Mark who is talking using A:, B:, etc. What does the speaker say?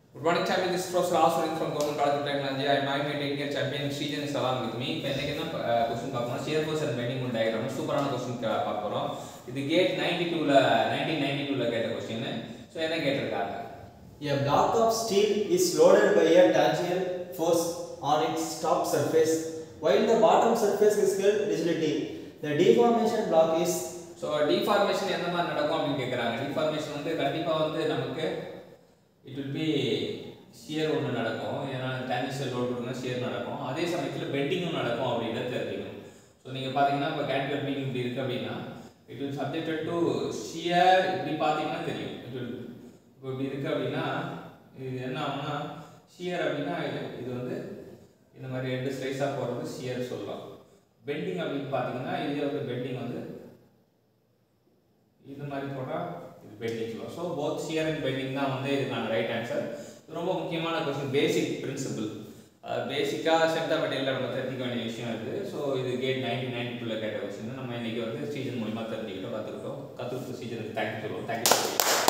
A: Good morning, champion. This is Professor Aswarin from Government College of Technology. I am my taking champion Srijan is along with me. இப்போ இன்னைக்கு என்ன question பார்க்கணும் shear force and bending மூல் diagram சூப்பரான question பார்க்க போகிறோம் இது GATE ninety டூவில் நைன்டீன் நைன்டி டூவில் கேட்ட கொஸ்டின் ஸோ என்ன கேட்டிருக்காங்க
B: A block of steel is loaded by a tangential force on its top surface while the bottom surface is held rigidity. The deformation block is
A: so deformation எந்த மாதிரி நடக்கும் அப்படின்னு கேட்குறாங்க deformation வந்து கண்டிப்பாக வந்து நமக்கு இட் வில் பி ஷியர் ஒன்று நடக்கும் ஏன்னா டேனிஷியல் லோட் கொடுத்தா ஷியர் நடக்கும் அதே சமயத்தில் பெண்டிங்கும் நடக்கும் அப்படின்றத தெரிஞ்சுக்கணும் ஸோ நீங்கள் பார்த்தீங்கன்னா இப்போ கேண்டிகல் பீங் இப்படி இருக்குது அப்படின்னா it will subjected to shear இப்படி பார்த்தீங்கன்னா தெரியும் இட் வில் இப்போ இப்படி இருக்குது அப்படின்னா இது என்ன ஆகும்னா ஷியர் அப்படின்னா இது இது வந்து இந்த மாதிரி ரெண்டு ஸ்லைஸாக போகிறது ஷியர் சொல்லலாம் பெண்டிங் அப்படின்னு பார்த்தீங்கன்னா இதே வந்து பெண்டிங் வந்து இது மாதிரி போட்டால் இது பெண்டிங் சொல்லுவோம் so both shear and bending தான் வந்து இதுக்கான ரைட் ஆன்சர் இது ரொம்ப முக்கியமான கொஸ்டின் பேசிக் பிரின்சிபிள் பேசிக்காக செப்டா மெட்டீரியலில் நம்ம தெரிஞ்சிக்க வேண்டிய விஷயம் இருக்குது ஸோ இது கேட் நைன்டீன் நைன்டிக்குள்ளே கேட்ட கொஸ்டின் நம்ம இன்றைக்கி வந்து சீசன் மூலிமா தெரிஞ்சுக்கிட்டோம் கற்றுக்கிட்டோம் கற்றுக்கிட்ட சீசனுக்கு தேங்க்யூ சொல்லுவோம் தேங்க்யூ